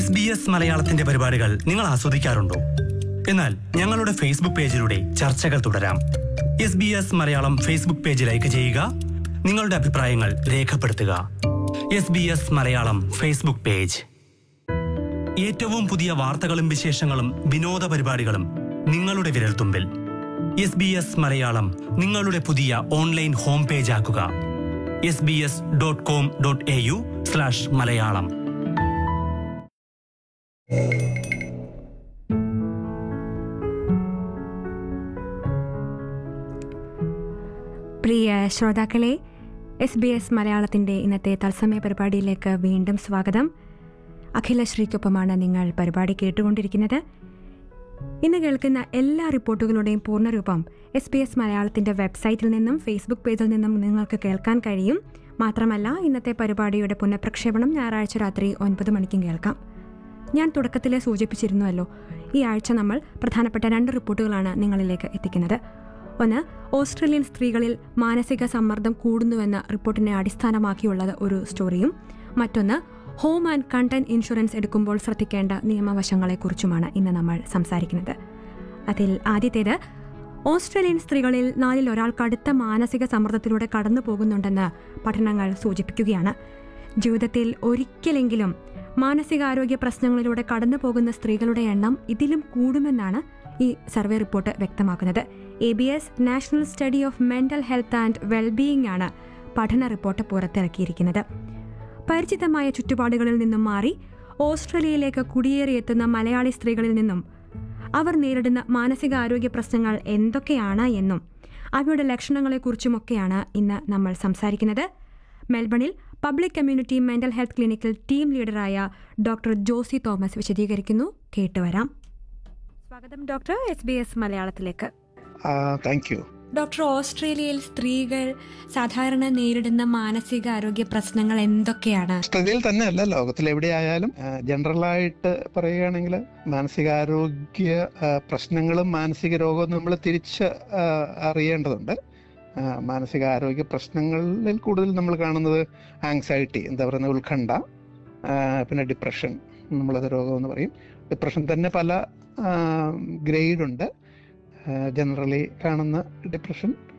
S B S മലയാളത്തിന്റെ പരിപാടികൾ നിങ്ങൾ ആസ്വദിക്കാറുണ്ടോ എന്നാൽ ഞങ്ങളുടെ ഫേസ്ബുക്ക് പേജിലൂടെ ചർച്ചകൾ തുടരാം S B S Malayalam Facebook page like ചെയ്യുക നിങ്ങളുടെ അഭിപ്രായങ്ങൾ രേഖപ്പെടുത്തുക S B S Malayalam Facebook page ഏറ്റവും പുതിയ വാർത്തകളും വിശേഷങ്ങളും വിനോദ പരിപാടികളും നിങ്ങളുടെ വിരൽത്തുമ്പിൽ എസ് ബി എസ് മലയാളം നിങ്ങളുടെ പുതിയ ഓൺലൈൻ ഹോം പേജ് ആക്കുക S B S dot com dot A U slash Malayalam പ്രിയ ശ്രോതാക്കളെ എസ് ബി എസ് മലയാളത്തിൻ്റെ ഇന്നത്തെ തത്സമയ പരിപാടിയിലേക്ക് വീണ്ടും സ്വാഗതം അഖിലശ്രീക്കൊപ്പമാണ് നിങ്ങൾ പരിപാടി കേട്ടുകൊണ്ടിരിക്കുന്നത് ഇന്ന് കേൾക്കുന്ന എല്ലാ റിപ്പോർട്ടുകളുടെയും പൂർണ്ണരൂപം എസ് ബി എസ് മലയാളത്തിൻ്റെ വെബ്സൈറ്റിൽ നിന്നും ഫേസ്ബുക്ക് പേജിൽ നിന്നും നിങ്ങൾക്ക് കേൾക്കാൻ കഴിയും മാത്രമല്ല ഇന്നത്തെ പരിപാടിയുടെ പുനഃപ്രക്ഷേപണം ഞായറാഴ്ച രാത്രി ഒൻപത് മണിക്കും കേൾക്കാം ഞാൻ തുടക്കത്തിലെ സൂചിപ്പിച്ചിരുന്നുവല്ലോ ഈ ആഴ്ച നമ്മൾ പ്രധാനപ്പെട്ട രണ്ട് റിപ്പോർട്ടുകളാണ് നിങ്ങളിലേക്ക് എത്തിക്കുന്നത് ഒന്ന് ഓസ്ട്രേലിയൻ സ്ത്രീകളിൽ മാനസിക സമ്മർദ്ദം കൂടുന്നുവെന്ന റിപ്പോർട്ടിനെ അടിസ്ഥാനമാക്കിയുള്ളത് ഒരു സ്റ്റോറിയും മറ്റൊന്ന് ഹോം ആൻഡ് കണ്ടന്റ് ഇൻഷുറൻസ് എടുക്കുമ്പോൾ ശ്രദ്ധിക്കേണ്ട നിയമവശങ്ങളെക്കുറിച്ചുമാണ് ഇന്ന് നമ്മൾ സംസാരിക്കുന്നത് അതിൽ ആദ്യത്തേത് ഓസ്ട്രേലിയൻ സ്ത്രീകളിൽ നാലിൽ ഒരാൾ കടുത്ത മാനസിക സമ്മർദ്ദത്തിലൂടെ കടന്നു പോകുന്നുണ്ടെന്ന് പഠനങ്ങൾ സൂചിപ്പിക്കുകയാണ് ജീവിതത്തിൽ ഒരിക്കലെങ്കിലും മാനസികാരോഗ്യ പ്രശ്നങ്ങളിലൂടെ കടന്നു പോകുന്ന സ്ത്രീകളുടെ എണ്ണം ഇതിലും കൂടുമെന്നാണ് ഈ സർവേ റിപ്പോർട്ട് വ്യക്തമാക്കുന്നത് A B S national study of mental health and wellbeing ആണ് പഠന റിപ്പോർട്ട് പുറത്തിറക്കിയിരിക്കുന്നത് പരിചിതമായ ചുറ്റുപാടുകളിൽ നിന്നും മാറി ഓസ്ട്രേലിയയിലേക്ക് കുടിയേറിയെത്തുന്ന മലയാളി സ്ത്രീകളിൽ നിന്നും അവർ നേരിടുന്ന മാനസികാരോഗ്യ പ്രശ്നങ്ങൾ എന്തൊക്കെയാണ് എന്നും അവയുടെ ലക്ഷണങ്ങളെക്കുറിച്ചുമൊക്കെയാണ് ഇന്ന് നമ്മൾ സംസാരിക്കുന്നത് മെൽബണിൽ പബ്ലിക് കമ്മ്യൂണിറ്റി മെന്റൽ ഹെൽത്ത് ക്ലിനിക്കിൽ ടീം ലീഡറായ ഡോക്ടർ ജോസി തോമസ് വിശദീകരിക്കുന്നു കേട്ടുവരാം സ്വാഗതം ഡോക്ടർ എസ് ബി എസ് മലയാളത്തിലേക്ക് താങ്ക് യു ഡോക്ടർ ഓസ്ട്രേലിയയിൽ സ്ത്രീകൾ സാധാരണ നേരിടുന്ന മാനസികാരോഗ്യ പ്രശ്നങ്ങൾ എന്തൊക്കെയാണ് ഓസ്ട്രേലിയയിൽ തന്നെ അല്ല ലോകത്തിൽ എവിടെയായാലും ജനറൽ ആയിട്ട് പറയുകയാണെങ്കിൽ മാനസികാരോഗ്യ ആ, പ്രശ്നങ്ങളും മാനസിക രോഗവും നമ്മൾ തിരിച്ച് ആ, അറിയേണ്ടതുണ്ട് ആ, മാനസികാരോഗ്യ പ്രശ്നങ്ങളിൽ കൂടുതൽ നമ്മൾ കാണുന്നത് ആങ്സൈറ്റി എന്താ പറയുന്നത് ഉത്കണ്ഠ ആ, പിന്നെ ഡിപ്രഷൻ നമ്മളത് രോഗം എന്ന് പറയും ഡിപ്രഷൻ തന്നെ പല ഗ്രേഡ് ഉണ്ട് ജനറലി കാണുന്ന ഡിപ്രഷൻ